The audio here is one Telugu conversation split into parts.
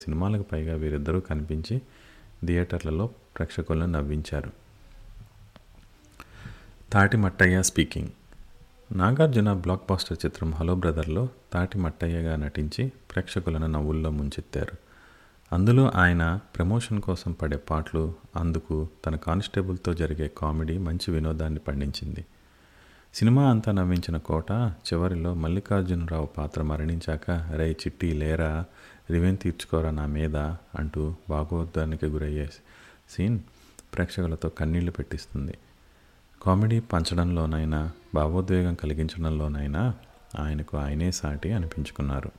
సినిమాలకు పైగా వీరిద్దరూ కనిపించి థియేటర్లలో ప్రేక్షకులను నవ్వించారు Thati Mattayya speaking Nagarjuna blockbuster చిత్రం హలో బ్రదర్లో తాటి మట్టయ్యగా నటించి ప్రేక్షకులను నవ్వుల్లో ముంచెత్తారు అందులో ఆయన ప్రమోషన్ కోసం పడే పాటలు అందుకు తన కానిస్టేబుల్తో జరిగే కామెడీ మంచి వినోదాన్ని పండించింది సినిమా అంతా నవ్వించిన కోట చివరిలో మల్లికార్జునరావు పాత్ర మరణించాక రే చిట్టి లేరా రివెన్ తీర్చుకోరా నా మీద అంటూ భాగవద్ధానికి గురయ్యే సీన్ ప్రేక్షకులతో కన్నీళ్లు పెట్టిస్తుంది కామెడీ పంచడంలోనైనా భావోద్వేగం కలిగించడంలోనైనా ఆయనకు ఆయనే సాటి అనిపించుకున్నారు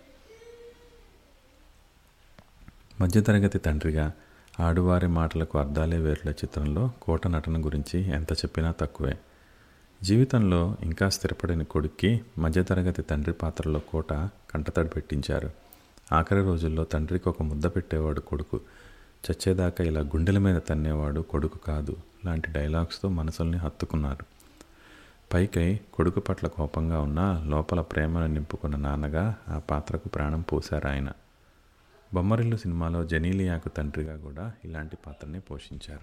మధ్యతరగతి తండ్రిగా ఆడువారి మాటలకు అర్థాలే వేరుల చిత్రంలో కోట నటన గురించి ఎంత చెప్పినా తక్కువే జీవితంలో ఇంకా స్థిరపడిన కొడుక్కి మధ్యతరగతి తండ్రి పాత్రలో కోట కంటతడి పెట్టించారు ఆఖరి రోజుల్లో తండ్రికి ఒక ముద్ద పెట్టేవాడు కొడుకు చచ్చేదాకా ఇలా గుండెల మీద తన్నేవాడు కొడుకు కాదు లాంటి డైలాగ్స్తో మనసుల్ని హత్తుకున్నారు పైకై కొడుకు పట్ల కోపంగా ఉన్న లోపల ప్రేమను నింపుకున్న నాన్నగా ఆ పాత్రకు ప్రాణం పోశారు ఆయన బొమ్మరిల్లు సినిమాలో జనీలియాకు తండ్రిగా కూడా ఇలాంటి పాత్రని పోషించారు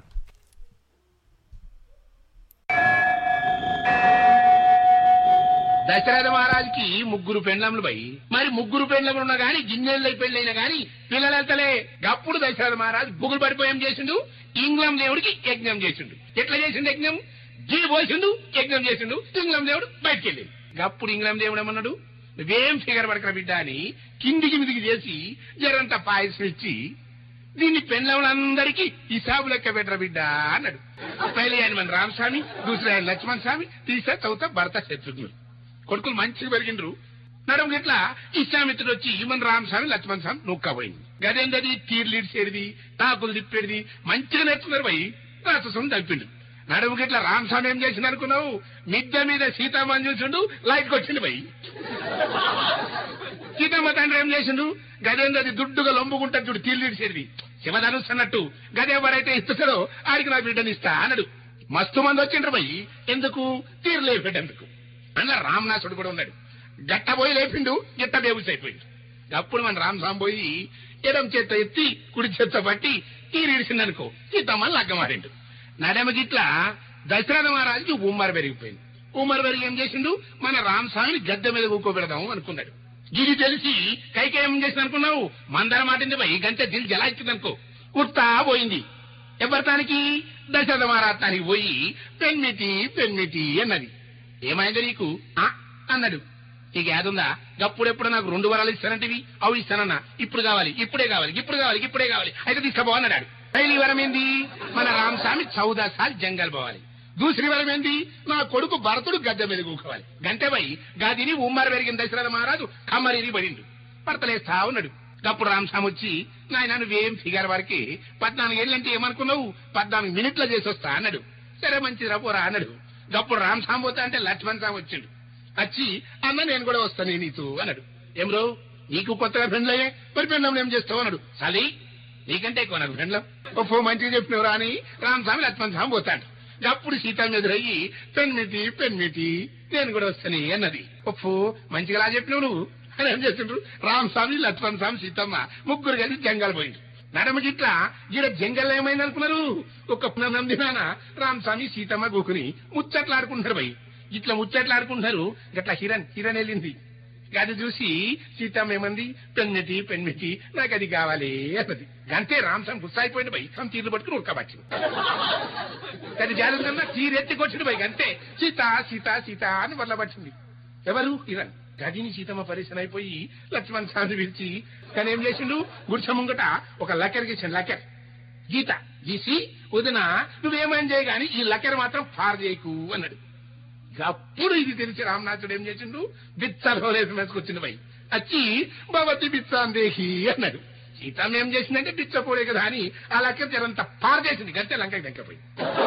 దశరథ మహారాజుకి ముగ్గురు పెండ్లములు పోయి మరి ముగ్గురు పెండ్లములు ఉన్నా గాని గిన్నెళ్ళై పెళ్ళైనా గాని పిల్లలెళ్తలే గప్పుడు దశరథ మహారాజు బుగులు పడిపోయాం చేసిండు ఇంగ్లం దేవుడికి యజ్ఞం చేసిండు ఎట్లా చేసిండు యజ్ఞం జీ పోసిండు యజ్ఞం చేసిండు ఇంగ్లం దేవుడు బయటికి వెళ్ళిండు గప్పుడు ఇంగ్లం దేవుడు ఏమన్నాడు నువ్వేం ఫిగర్ పడకరా బిడ్డ అని కిందికి మిదికి చేసి జరంత పాయసం ఇచ్చి దీన్ని పెండ్లములందరికీ హిసాబు లెక్క పెట్టరా బిడ్డ అన్నాడు పైలే ఆయన మన రామస్వామి దూసరా ఆయన లక్ష్మణ్ స్వామి తీసా చౌత భర్త శత్రుఘ్నుడు కొడుకులు మంచిగా పెరిగిండ్రు నడుము గిట్లా ఇస్లామిత్రుడు వచ్చి ఈమన్ రామస్వామి లక్ష్మణ్ స్వామి నూక్కపోయింది గదేందది తీర్లు ఇడిసేది తాకులు తిప్పేది మంచిగా నేర్చుకున్నారు పోయి రాక్షసం తప్పిండు నడుము గిట్లా రామస్వామి ఏం చేసింది అనుకున్నావు మిద్దె మీద సీతామని చూసిండు లైట్ కొట్టిండు పోయి సీతమ్మ తండ్రి ఏం చేసిండు గదేందది దుడ్డుగా లొంబుకుంటాడు చూడు తీర్లు ఇడిసేది శివధనుస్ అన్నట్టు గదే ఎవరైతే ఇస్తాడో ఆడికి నా బిడ్డని ఇస్తా అన్నాడు మస్తు మంది వచ్చిండ్రు పోయి ఎందుకు తీర్లు లేపేటందుకు అందులో రామనాథుడు కూడా ఉన్నాడు గట్ట పోయి లేపిండు గిట్ట బేబుస్ అయిపోయింది అప్పుడు మన రామస్వామి పోయి ఎడం చేత్త ఎత్తి కుడి చేత్త పట్టి తీరిడిసిందనుకో సీతమ్మని లగ్గమారిండు నడమ గిట్ల దశరథ మహారాజుకి ఉమ్మర పెరిగిపోయింది ఉమ్మర పెరిగి ఏం చేసిండు మన రామస్వామిని గద్దె మీద కూకోబెడదాము అనుకున్నాడు ఇది తెలిసి కైకే ఏం చేసింది అనుకున్నావు మందర మాటింది పోయి గంట దిల్ జలాయించింది అనుకో కుర్తా పోయింది ఎవరితానికి దశరథ మహారాజానికి పోయి పెన్మిటి పెన్మిటి అన్నది ఏమైంది నీకు ఆ అన్నాడు నీకు ఏదుందా గప్పుడెప్పుడు నాకు రెండు వరాలు ఇస్తానంటివి అవి ఇస్తానన్నా ఇప్పుడు కావాలి ఇప్పుడే కావాలి ఇప్పుడు కావాలి ఇప్పుడే కావాలి అయితే తీసుకోబో అన్నాడు పైలి వరం ఏంది మన రామస్వామి చౌదా సార్లు జంగల్ పోవాలి దూసరి వరం ఏంది నా కొడుకు భరతుడు గద్దె మీద కూకోవాలి గంటే పోయి గదిని ఉమ్మర పెరిగిన దశరథ మహారాజు కమ్మరిని పడిండు భర్తలేస్తా ఉన్నాడు అప్పుడు రామస్వామి వచ్చి నాయన నువ్వేం ఫిగర్ వరకి పద్నాలుగు ఏళ్ళంటే ఏమనుకున్నావు పద్నాలుగు మినిట్ల చేసి వస్తా అన్నాడు సరే మంచిది రాపోరా అన్నాడు అప్పుడు రామ్ సాం పోతా అంటే లక్ష్మణ్ సాం వచ్చిండు వచ్చి అన్న నేను కూడా వస్తాను నీతో అన్నాడు ఏం రో నీకు కొత్తగా ఫ్రెండ్లయ్యే మరి ఫ్రెండ్లం ఏం చేస్తావు అన్నాడు సలి నీకంటే ఎక్కువ నాకు ఫ్రెండ్లం ఓ మంచిగా చెప్పినవరా అని రామ్ స్వామి లక్ష్మణ్ స్వామి పోతాడు అప్పుడు సీత ఎదురయ్యి పెన్మిటి పెన్మిటి నేను కూడా వస్తాను అన్నది ఒప్పు మంచిగా రా చెప్పినావు నువ్వు అని ఏం చేస్తుండ్రు రామ్ స్వామి లక్ష్మణ్ స్వామి సీతమ్మ ముగ్గురు కలిసి జంగల్ పోయిండు నడమ గిట్ల ఈడ జంగల్ ఏమైంది అనుకున్నారు ఒక నందినాన రామస్వామి సీతమ్మ గోకుని ముచ్చట్లాడుకుంటారు భయ్ ఇట్లా ముచ్చట్లాడుకుంటారు గట్లా హిరణ్ హిరణ్ వెళ్ళింది అది చూసి సీతమ్మ ఏమంది పెన్మిటి పెన్మిటి నాకు అది కావాలి అన్నది గంతే రామస్వామి గుస్సాయిపోయింది భయ్ తమ తీర్లు పట్టుకుని ఉడకబచ్చింది అది జాగ్రత్త తీరెత్తి కొట్టింది భయ్ గంతే సీత సీత సీత అని వల్ల పట్టింది ఎవరు హిరణ్ గదిని సీతమ్మ పరిశ్రమ అయిపోయి లక్ష్మణ్ స్వామి పిలిచి కానీ ఏం చేసిండు గుడిసె ముంగట ఒక లకెర్ గీసాడు లకెర్ గీత గీసి వదిన నువ్వేమని చేయ గాని ఈ లకెర్ మాత్రం ఫార్ చేయకు అన్నాడు అప్పుడు ఇది తెలిసి రామనాథుడు ఏం చేసిండు బిచ్చలో వేసుకొచ్చింది పోయి వచ్చి భవతి బిచ్చాందేహి అన్నాడు సీతమ్మ ఏం చేసిందంటే బిచ్చపోడే కదా అని ఆ లకెర్ జరంతా పార్ చేసింది గంటే లంకకి దగ్గపోయి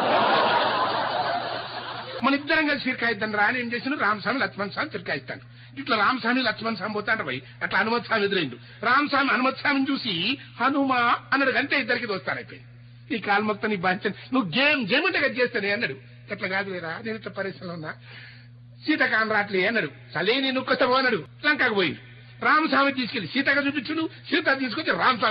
మన ఇద్దరం కలిసి ఫిర్కాయిద్దాం రా అని ఏం చేసిన రామస్వామి లక్ష్మణ్ స్వామి ఫిర్కాయిస్తాను ఇట్లా రామస్వామి లక్ష్మణ్ స్వామి పోతాడు పోయి అట్లా హనుమత్ స్వామి ఎదురైండు రామస్వామి హనుమత్ స్వామిని చూసి హనుమ అన్నాడు అంతే ఇద్దరికి దోస్తారైపోయింది నీ కాల్మొక్త నీ బాంచన్ నువ్వు గేమ్ గేమ్ అంటే కదా చేస్తానే అన్నాడు అట్లా కాదు లేరా నేను ఇట్లా పరిశ్రమలో ఉన్నా సీతకాన్ రాట్లే అన్నాడు సలే నేను ఒక్కసారి అన్నాడు లంకకు పోయింది రామస్వామి తీసుకెళ్లి సీతగా చూపించుడు సీత తీసుకొచ్చి రామస్వామి